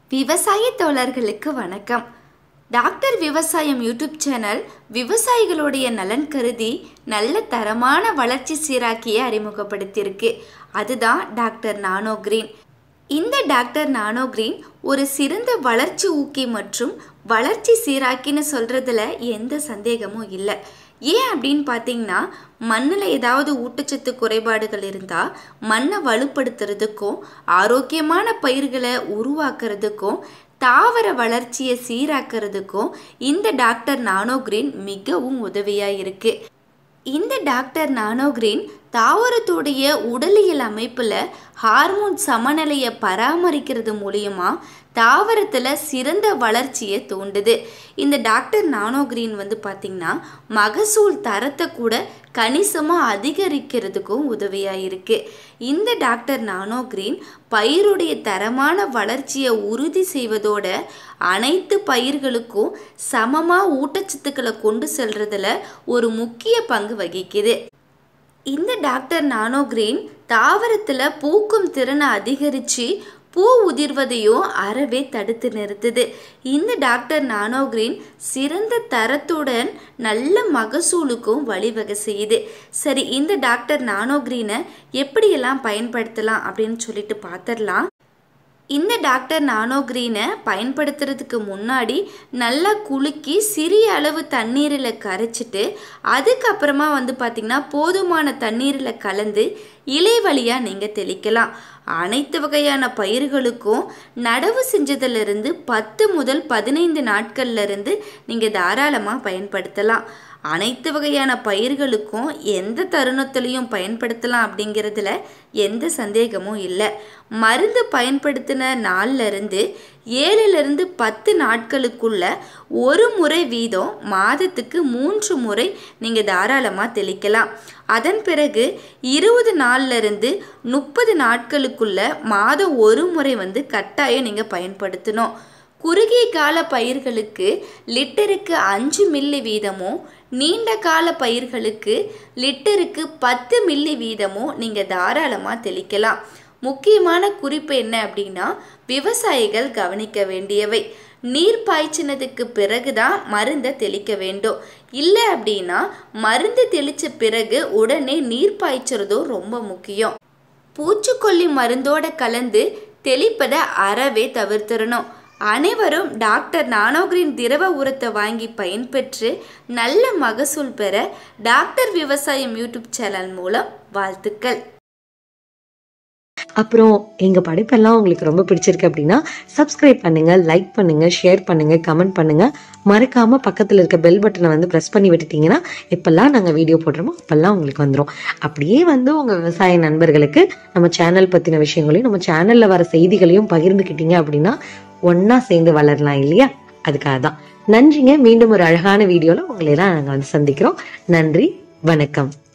விவசாய தோழர்களுக்கு வணக்கம் டாக்டர் விவசாயம் யூடியூப் சேனல் விவசாயிகளுடைய நலன் கருதி நல்ல தரமான வளர்ச்சி சீராக்கியை அறிமுகப்படுத்தியிருக்கு அதுதான் டாக்டர் நானோ கிரீன் இந்த டாக்டர் நானோ கிரீன் ஒரு சிறந்த வளர்ச்சி ஊக்கி மற்றும் வளர்ச்சி சீராக்கின்னு சொல்கிறதுல எந்த சந்தேகமும் இல்லை ஏன் அப்படின்னு பார்த்தீங்கன்னா மண்ணில் ஏதாவது ஊட்டச்சத்து குறைபாடுகள் இருந்தால் மண்ணை வலுப்படுத்துறதுக்கும் ஆரோக்கியமான பயிர்களை உருவாக்குறதுக்கும் தாவர வளர்ச்சியை சீராக்கிறதுக்கும் இந்த டாக்டர் நானோ கிரீன் மிகவும் உதவியாக இருக்குது இந்த டாக்டர் நானோ கிரீன் தாவரத்துடைய உடலியல் அமைப்பில் ஹார்மோன் சமநிலையை பராமரிக்கிறது மூலியமா தாவரத்தில் சிறந்த வளர்ச்சியை தூண்டுது இந்த டாக்டர் நானோ கிரீன் வந்து பார்த்திங்கன்னா மகசூல் தரத்தை கூட கணிசமாக அதிகரிக்கிறதுக்கும் உதவியாக இருக்குது இந்த டாக்டர் நானோ கிரீன் பயிருடைய தரமான வளர்ச்சியை உறுதி செய்வதோட அனைத்து பயிர்களுக்கும் சமமாக ஊட்டச்சத்துக்களை கொண்டு செல்றதுல ஒரு முக்கிய பங்கு வகிக்குது இந்த டாக்டர் நானோ கிரீன் தாவரத்தில் பூக்கும் திறனை அதிகரித்து பூ உதிர்வதையும் அறவே தடுத்து நிறுத்துது இந்த டாக்டர் நானோ கிரீன் சிறந்த தரத்துடன் நல்ல மகசூலுக்கும் வழிவகை செய்யுது சரி இந்த டாக்டர் நானோ கிரீனை எப்படியெல்லாம் பயன்படுத்தலாம் அப்படின்னு சொல்லிட்டு பார்த்துடலாம் இந்த டாக்டர் நானோ கிரீனை பயன்படுத்துறதுக்கு முன்னாடி நல்லா குலுக்கி சிறிய அளவு தண்ணீரில் கரைச்சிட்டு அதுக்கப்புறமா வந்து பார்த்திங்கன்னா போதுமான தண்ணீரில் கலந்து இலை வழியாக நீங்கள் தெளிக்கலாம் அனைத்து வகையான பயிர்களுக்கும் நடவு செஞ்சதிலிருந்து பத்து முதல் பதினைந்து நாட்கள்ல இருந்து நீங்கள் தாராளமாக பயன்படுத்தலாம் அனைத்து வகையான பயிர்களுக்கும் எந்த தருணத்துலையும் பயன்படுத்தலாம் அப்படிங்கிறதுல எந்த சந்தேகமும் இல்லை மருந்து பயன்படுத்தின நாள்ல இருந்து ஏழுலேருந்து பத்து நாட்களுக்குள்ள ஒரு முறை வீதம் மாதத்துக்கு மூன்று முறை நீங்கள் தாராளமாக தெளிக்கலாம் அதன் பிறகு இருபது நாள்ல இருந்து முப்பது நாட்களுக்குள்ள மாதம் ஒரு முறை வந்து கட்டாயம் நீங்கள் பயன்படுத்தணும் குறுகிய கால பயிர்களுக்கு லிட்டருக்கு அஞ்சு மில்லி வீதமும் நீண்ட கால பயிர்களுக்கு லிட்டருக்கு பத்து மில்லி வீதமும் நீங்கள் தாராளமாக தெளிக்கலாம் முக்கியமான குறிப்பு என்ன அப்படின்னா விவசாயிகள் கவனிக்க வேண்டியவை நீர் பாய்ச்சினதுக்கு பிறகுதான் மருந்தை தெளிக்க வேண்டும் இல்லை அப்படின்னா மருந்து தெளித்த பிறகு உடனே நீர் பாய்ச்சுறதும் ரொம்ப முக்கியம் பூச்சிக்கொல்லி மருந்தோட கலந்து தெளிப்பதை அறவே தவிர்த்திடணும் அனைவரும் டாக்டர் நானோகிரீன் திரவ உரத்தை வாங்கி பயன்பெற்று நல்ல மகசூல் பெற டாக்டர் விவசாயம் யூடியூப் சேனல் மூலம் வாழ்த்துக்கள் அப்புறம் எங்க படைப்பெல்லாம் உங்களுக்கு ரொம்ப பிடிச்சிருக்கு அப்படின்னா சப்ஸ்கிரைப் பண்ணுங்க லைக் பண்ணுங்க ஷேர் பண்ணுங்க கமெண்ட் பண்ணுங்க மறக்காம பக்கத்துல இருக்க பெல் பட்டனை வந்து பிரஸ் பண்ணி விட்டுட்டீங்கன்னா எப்பெல்லாம் நாங்க வீடியோ போடுறோமோ அப்பெல்லாம் உங்களுக்கு வந்துடும் அப்படியே வந்து உங்க விவசாய நண்பர்களுக்கு நம்ம சேனல் பத்தின விஷயங்களையும் நம்ம சேனல்ல வர செய்திகளையும் பகிர்ந்துக்கிட்டீங்க அப்படின்னா ஒண்ணா சேர்ந்து வளரலாம் இல்லையா அதுக்காக தான் நன்றிங்க மீண்டும் ஒரு அழகான வீடியோல உங்களை எல்லாம் நாங்க வந்து சந்திக்கிறோம் நன்றி வணக்கம்